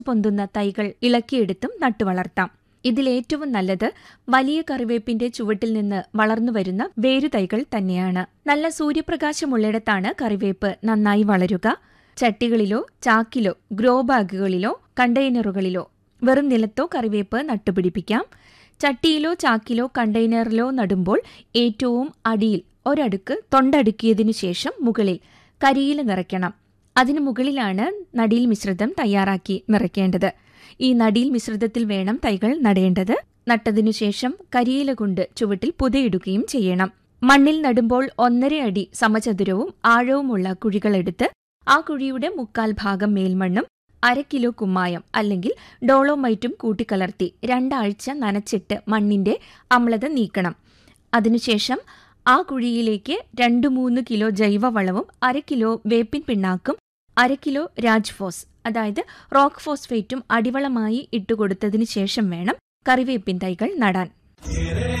പൊന്തുന്ന തൈകൾ ഇളക്കിയെടുത്തും നട്ടുവളർത്താം ഇതിലേറ്റവും നല്ലത് വലിയ കറിവേപ്പിന്റെ ചുവട്ടിൽ നിന്ന് വളർന്നുവരുന്ന വേരുതൈകൾ തന്നെയാണ് നല്ല സൂര്യപ്രകാശമുള്ളിടത്താണ് കറിവേപ്പ് നന്നായി വളരുക ചട്ടികളിലോ ചാക്കിലോ ഗ്രോ ബാഗുകളിലോ കണ്ടെയ്നറുകളിലോ വെറും നിലത്തോ കറിവേപ്പ് നട്ടുപിടിപ്പിക്കാം ചട്ടിയിലോ ചാക്കിലോ കണ്ടെയ്നറിലോ നടുമ്പോൾ ഏറ്റവും അടിയിൽ ഒരടുക്ക് തൊണ്ടടുക്കിയതിനു ശേഷം മുകളിൽ കരിയില നിറയ്ക്കണം അതിനു മുകളിലാണ് നടിയിൽ മിശ്രിതം തയ്യാറാക്കി നിറയ്ക്കേണ്ടത് ഈ നടിയിൽ മിശ്രിതത്തിൽ വേണം തൈകൾ നടേണ്ടത് നട്ടതിനു ശേഷം കരിയില കൊണ്ട് ചുവട്ടിൽ പുതയിടുകയും ചെയ്യണം മണ്ണിൽ നടുമ്പോൾ ഒന്നര അടി സമചതുരവും ആഴവുമുള്ള കുഴികളെടുത്ത് ആ കുഴിയുടെ മുക്കാൽ ഭാഗം മേൽമണ്ണും അര കിലോ കുമ്മായം അല്ലെങ്കിൽ ഡോളോമൈറ്റും കൂട്ടിക്കലർത്തി രണ്ടാഴ്ച നനച്ചിട്ട് മണ്ണിന്റെ അമ്ലത നീക്കണം അതിനുശേഷം ആ കുഴിയിലേക്ക് രണ്ടു മൂന്ന് കിലോ ജൈവവളവും അര കിലോ വേപ്പിൻ പിണ്ണാക്കും അര കിലോ രാജ്ഫോസ് അതായത് റോക്ക് ഫോസ്ഫേറ്റും അടിവളമായി ഇട്ടുകൊടുത്തതിനു ശേഷം വേണം കറിവേപ്പിൻ തൈകൾ നടാൻ